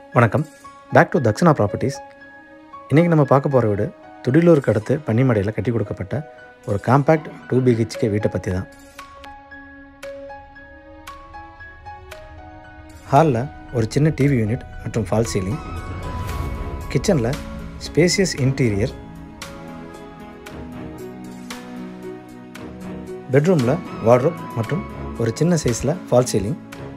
வணக்கம் back to Dakshana properties இன்றைக்கி நம்ம பார்க்க போகிற வீடு துடிலூருக்கு அடுத்து பன்னிமடையில் கட்டி கொடுக்கப்பட்ட ஒரு காம்பேக்ட் டூ பிஹெச்கே வீட்டை பற்றி தான் ஹாலில் ஒரு சின்ன டிவி யூனிட் மற்றும் ஃபால் சீலிங் கிச்சனில் ஸ்பேசியஸ் இன்டீரியர் பெட்ரூமில் வார்ட்ரோப் மற்றும் ஒரு சின்ன சைஸில் ஃபால் சீலிங்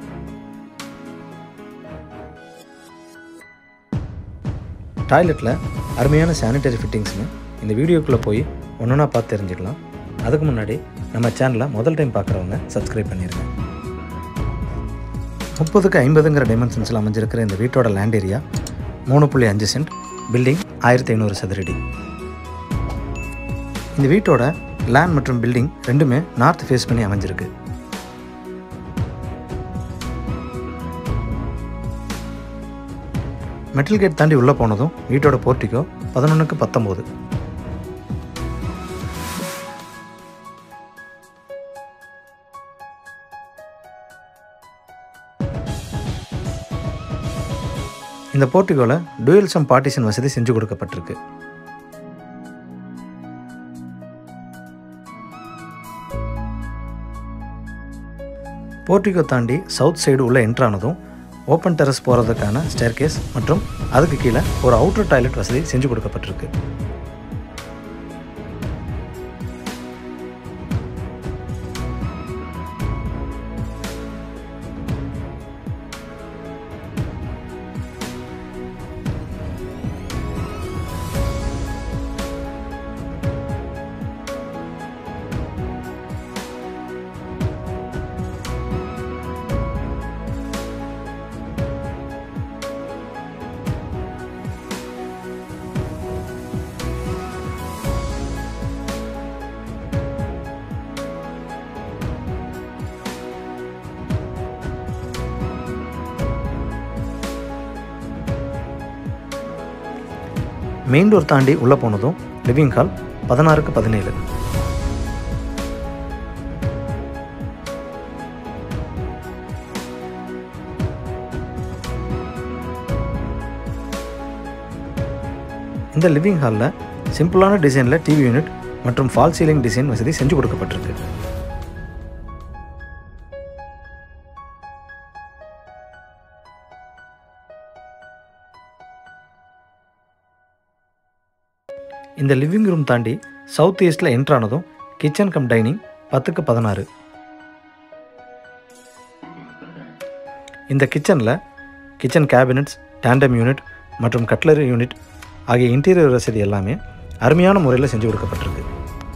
டாய்லெட்டில் அருமையான சானிட்டரி ஃபிட்டிங்ஸ்னு இந்த வீடியோக்குள்ளே போய் ஒன்றா பார்த்து தெரிஞ்சுக்கலாம் அதுக்கு முன்னாடி நம்ம சேனலை முதல் டைம் பார்க்குறவங்க சப்ஸ்கிரைப் பண்ணிடுங்க முப்பதுக்கு ஐம்பதுங்கிற டைமென்ஷன்ஸில் அமைஞ்சிருக்கிற இந்த வீட்டோட லேண்ட் ஏரியா மூணு புள்ளி அஞ்சு சென்ட் பில்டிங் ஆயிரத்தி ஐநூறு சதுரடி இந்த வீட்டோட லேண்ட் மற்றும் பில்டிங் ரெண்டுமே நார்த் ஃபேஸ் பண்ணி அமைஞ்சிருக்கு மெட்டல் கேட் தாண்டி உள்ளே போனதும் வீட்டோட போர்ட்டிக்கோ பதினொன்றுக்கு பத்தொம்போது இந்த போர்ட்டிகோவில் டூயல் சம் பார்ட்டிஷன் வசதி செஞ்சு கொடுக்கப்பட்டிருக்கு போர்ட்டிகோ தாண்டி சவுத் சைடு உள்ள என்ட்ரானதும் ஓப்பன் டெரஸ் போகிறதுக்கான ஸ்டேர்கேஸ் மற்றும் அதுக்கு கீழே ஒரு அவுட்டர் டாய்லெட் வசதி செஞ்சு கொடுக்கப்பட்டிருக்கு மெயின் டோர் தாண்டி உள்ளே போனதும் லிவிங் ஹால் பதினாறுக்கு பதினேழு இந்த லிவிங் ஹாலில் சிம்பிளான டிசைனில் டிவி யூனிட் மற்றும் ஃபால் சீலிங் டிசைன் வசதி செஞ்சு கொடுக்கப்பட்டிருக்கு இந்த லிவிங் ரூம் தாண்டி சவுத் ஈஸ்டில் என்ட்ரானதும் கிச்சன் கம் டைனிங் பத்துக்கு பதினாறு இந்த கிச்சனில் கிச்சன் கேபினட்ஸ் டேண்டம் யூனிட் மற்றும் கட்லரி யூனிட் ஆகிய இன்டீரியர் வசதி எல்லாமே அருமையான முறையில் செஞ்சு கொடுக்கப்பட்டிருக்கு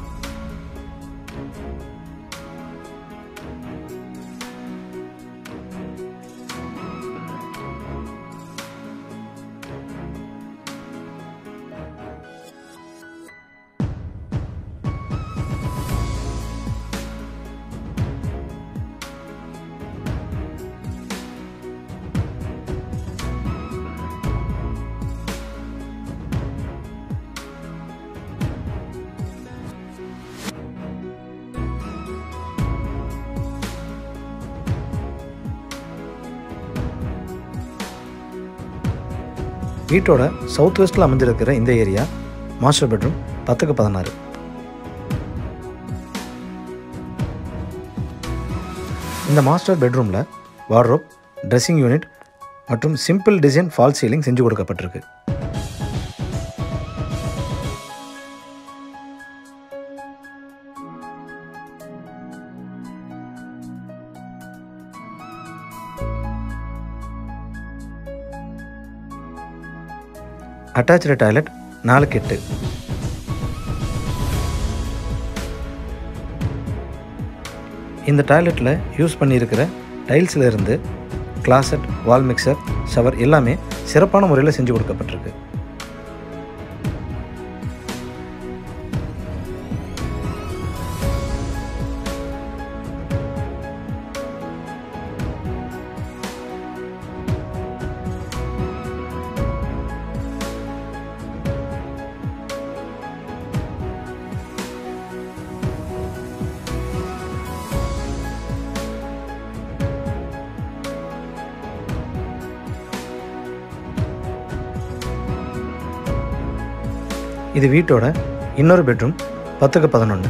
வீட்டோட சவுத் வெஸ்ட்டில் அமைஞ்சிருக்கிற இந்த ஏரியா மாஸ்டர் பெட்ரூம் பத்துக்கு பதினாறு இந்த மாஸ்டர் பெட்ரூமில் வார்ட்ரோப் ட்ரெஸ்ஸிங் யூனிட் மற்றும் சிம்பிள் டிசைன் ஃபால் சீலிங் செஞ்சு கொடுக்கப்பட்டிருக்கு அட்டாச்சு டாய்லெட் நாலுக்கு எட்டு இந்த டாய்லெட்டில் யூஸ் பண்ணியிருக்கிற டைல்ஸில் இருந்து கிளாசட் வால் மிக்சர் ஷவர் எல்லாமே சிறப்பான முறையில் செஞ்சு கொடுக்கப்பட்டிருக்கு இது வீட்டோட இன்னொரு பெட்ரூம் பத்துக்கு பதினொன்று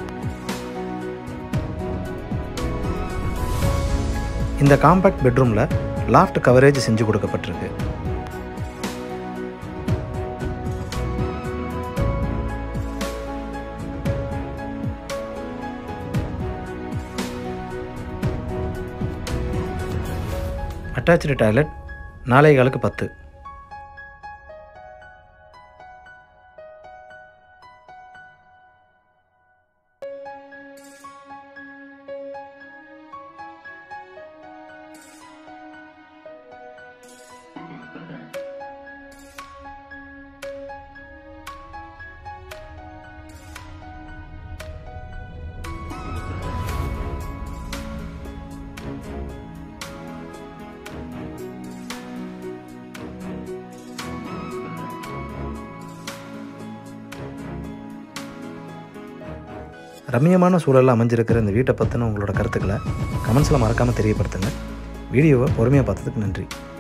இந்த காம்பேக்ட் பெட்ரூமில் லாஃப்ட் கவரேஜ் செஞ்சு கொடுக்கப்பட்டிருக்கு அட்டாச்சு டாய்லெட் நாலே காலுக்கு பத்து ரம்மியமான சூழலில் அமைஞ்சிருக்கிற இந்த வீட்டை பற்றின உங்களோட கருத்துக்களை கமெண்ட்ஸில் மறக்காமல் தெரியப்படுத்துங்க வீடியோவை பொறுமையாக பார்த்ததுக்கு நன்றி